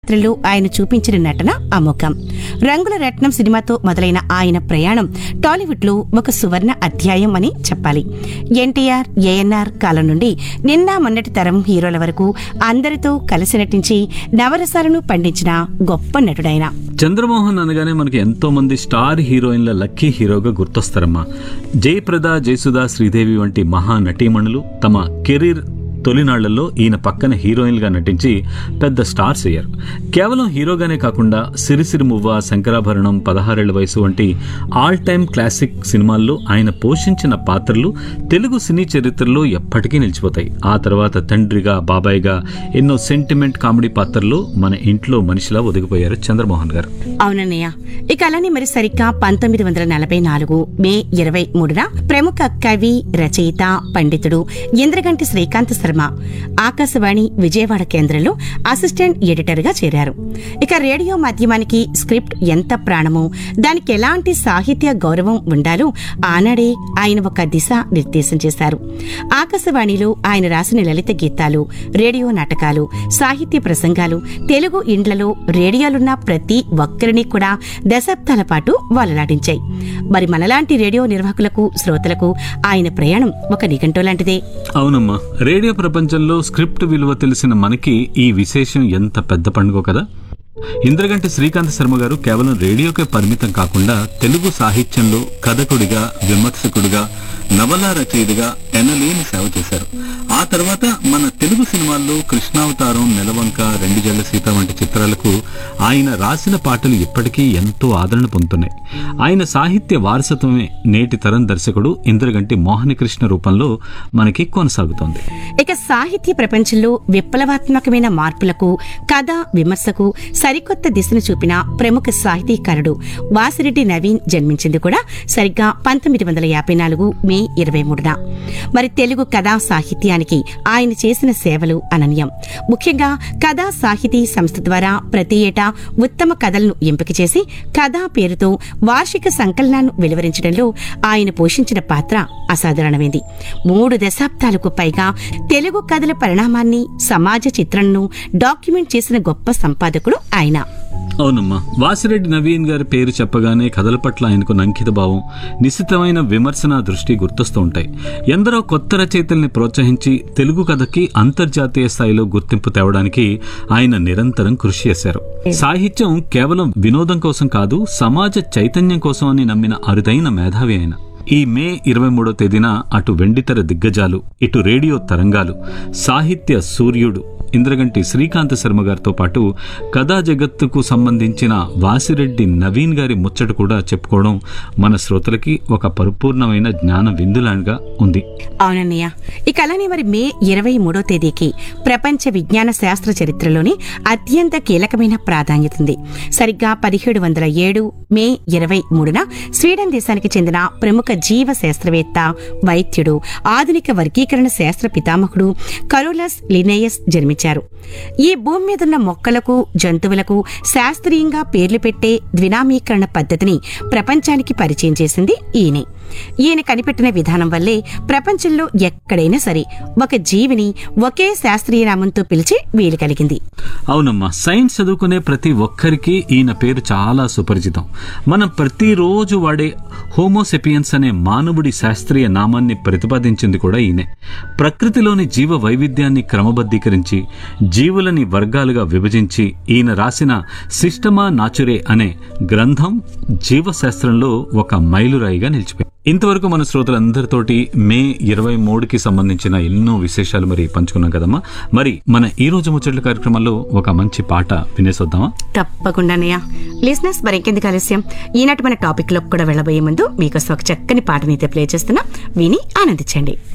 చరిత్రలో ఆయన చూపించిన నటన అమోఘం రంగుల రత్నం సినిమాతో మొదలైన ఆయన ప్రయాణం టాలీవుడ్ లో ఒక సువర్ణ అధ్యాయం అని చెప్పాలి ఎన్టీఆర్ ఏఎన్ఆర్ కాలం నుండి నిన్న మొన్నటి తరం హీరోల వరకు అందరితో కలిసి నటించి నవరసాలను పండించిన గొప్ప నటుడైన చంద్రమోహన్ అనగానే మనకి ఎంతో మంది స్టార్ హీరోయిన్ల లక్కీ హీరోగా గుర్తొస్తారమ్మా జయప్రద జయసుధ శ్రీదేవి వంటి మహా నటీమణులు తమ కెరీర్ తొలినాళ్లలో ఈయన పక్కన హీరోయిన్లుగా నటించి పెద్ద స్టార్స్ అయ్యారు కేవలం హీరోగానే కాకుండా సిరిసిరి మువ్వ శంకరాభరణం పదహారేళ్ల వయసు వంటి ఆల్ టైమ్ క్లాసిక్ సినిమాల్లో ఆయన పోషించిన పాత్రలు తెలుగు సినీ చరిత్రలో ఎప్పటికీ నిలిచిపోతాయి ఆ తర్వాత తండ్రిగా బాబాయ్గా ఎన్నో సెంటిమెంట్ కామెడీ పాత్రల్లో మన ఇంట్లో మనిషిలా ఒదిగిపోయారు చంద్రమోహన్ గారు అవునన్నయ్య ఇక అలానే మరి సరిగ్గా పంతొమ్మిది వందల నలభై నాలుగు మే ఇరవై మూడున ప్రముఖ కవి రచయిత పండితుడు ఇంద్రగంటి శ్రీకాంత్ శర్మ ఆకాశవాణి విజయవాడ కేంద్రంలో అసిస్టెంట్ ఎడిటర్ గా చేరారు ఇక రేడియో మాధ్యమానికి స్క్రిప్ట్ ఎంత ప్రాణమో దానికి ఎలాంటి సాహిత్య గౌరవం ఉండాలో ఆనాడే ఆయన ఒక దిశ నిర్దేశం చేశారు ఆకాశవాణిలో ఆయన రాసిన లలిత గీతాలు రేడియో నాటకాలు సాహిత్య ప్రసంగాలు తెలుగు ఇండ్లలో రేడియోలున్న ప్రతి ఒక్కరిని కూడా దశాబ్దాల పాటు వాళ్ళలాడించాయి మరి మనలాంటి రేడియో నిర్వాహకులకు శ్రోతలకు ఆయన ప్రయాణం ఒక నిఘంటో లాంటిదే అవునమ్మా రేడియో ప్రపంచంలో స్క్రిప్ట్ విలువ తెలిసిన మనకి ఈ విశేషం ఎంత పెద్ద పండుగ కదా ఇంద్రగంటి శ్రీకాంత్ శర్మ గారు కేవలం రేడియోకే పరిమితం కాకుండా తెలుగు సాహిత్యంలో కథకుడిగా విమర్శకుడిగా నవల రచయితగా ఎనలేని సేవ చేశారు ఆ తర్వాత మన తెలుగు సినిమాల్లో కృష్ణావతారం నెలవంక రెండు జల్ల సీత వంటి చిత్రాలకు ఆయన రాసిన పాటలు ఇప్పటికీ ఎంతో ఆదరణ పొందుతున్నాయి ఆయన సాహిత్య వారసత్వమే నేటి తరం దర్శకుడు ఇంద్రగంటి మోహనకృష్ణ రూపంలో మనకి కొనసాగుతోంది ఇక సాహిత్య ప్రపంచంలో విప్లవాత్మకమైన మార్పులకు కథ విమర్శకు సరికొత్త దిశను చూపిన ప్రముఖ సాహితీకారుడు వాసిరెడ్డి నవీన్ జన్మించింది కూడా సరిగ్గా పంతొమ్మిది వందల యాభై నాలుగు మే ఇరవై మూడున మరి తెలుగు కథా సాహిత్యానికి ఆయన చేసిన సేవలు అనన్యం ముఖ్యంగా కథా సాహితీ సంస్థ ద్వారా ప్రతి ఏటా ఉత్తమ కథలను ఎంపిక చేసి కథా పేరుతో వార్షిక సంకలనాన్ని వెలువరించడంలో ఆయన పోషించిన పాత్ర అసాధారణమైంది మూడు దశాబ్దాలకు పైగా తెలుగు కథల పరిణామాన్ని సమాజ చిత్రణను డాక్యుమెంట్ చేసిన గొప్ప సంపాదకుడు ఆయన అవునమ్మా వాసిరెడ్డి నవీన్ గారి పేరు చెప్పగానే కథల పట్ల ఆయనకు అంకిత భావం నిశితమైన విమర్శన దృష్టి గుర్తొస్తూ ఉంటాయి ఎందరో కొత్త రచయితల్ని ప్రోత్సహించి తెలుగు కథకి అంతర్జాతీయ స్థాయిలో గుర్తింపు తేవడానికి ఆయన నిరంతరం కృషి చేశారు సాహిత్యం కేవలం వినోదం కోసం కాదు సమాజ చైతన్యం కోసం అని నమ్మిన అరుదైన మేధావి ఆయన ఈ మే ఇరవై మూడో తేదీన అటు వెండితెర దిగ్గజాలు ఇటు రేడియో తరంగాలు సాహిత్య సూర్యుడు ఇంద్రగంటి శ్రీకాంత్ శర్మ గారితో పాటు కథా జగత్తుకు సంబంధించిన వాసిరెడ్డి నవీన్ గారి ముచ్చట కూడా చెప్పుకోవడం మన శ్రోతలకి ఒక పరిపూర్ణమైన జ్ఞాన విందులాగా ఉంది అవునన్నయ్య ఇక అలానే మరి మే ఇరవై మూడో తేదీకి ప్రపంచ విజ్ఞాన శాస్త్ర చరిత్రలోని అత్యంత కీలకమైన ప్రాధాన్యత ఉంది సరిగ్గా పదిహేడు వందల ఏడు మే ఇరవై మూడున స్వీడన్ దేశానికి చెందిన ప్రముఖ జీవ శాస్త్రవేత్త వైద్యుడు ఆధునిక వర్గీకరణ శాస్త్ర పితామహుడు కరోలస్ లినేయస్ జన్మించారు ఈ భూమి మీదున్న మొక్కలకు జంతువులకు శాస్త్రీయంగా పేర్లు పెట్టే ద్వినామీకరణ పద్ధతిని ప్రపంచానికి పరిచయం చేసింది ఈయనే ఈయన కనిపెట్టిన విధానం వల్లే ప్రపంచంలో ఎక్కడైనా సరే ఒక జీవిని ఒకే శాస్త్రీయ నామంతో పిలిచే వీలు కలిగింది అవునమ్మా సైన్స్ చదువుకునే ప్రతి ఒక్కరికి ఈయన పేరు చాలా సుపరిచితం మనం ప్రతిరోజు వాడే హోమోసెపియన్స్ అనే మానవుడి శాస్త్రీయ నామాన్ని ప్రతిపాదించింది కూడా ఈయనే ప్రకృతిలోని జీవ వైవిధ్యాన్ని క్రమబద్ధీకరించి జీవులని వర్గాలుగా విభజించి ఈయన రాసిన సిస్టమా నాచురే అనే గ్రంథం జీవశాస్త్రంలో ఒక మైలురాయిగా నిలిచిపోయింది ఇంతవరకు మన శ్రోతలందరితోటి మే ఇరవై మూడుకి సంబంధించిన ఎన్నో విశేషాలు మరి పంచుకున్నాం కదమ్మా మరి మన ఈ రోజు ముచ్చట్ల కార్యక్రమంలో ఒక మంచి పాట వినేసొద్దామా తప్పకుండానయ్య లిజినెస్ మరి ఇంకెందుకు ఆలస్యం ఈనాటి మన టాపిక్ లో కూడా వెళ్ళబోయే ముందు మీకోసం ఒక చక్కని పాటనైతే ప్లే చేస్తున్నా విని ఆనందించండి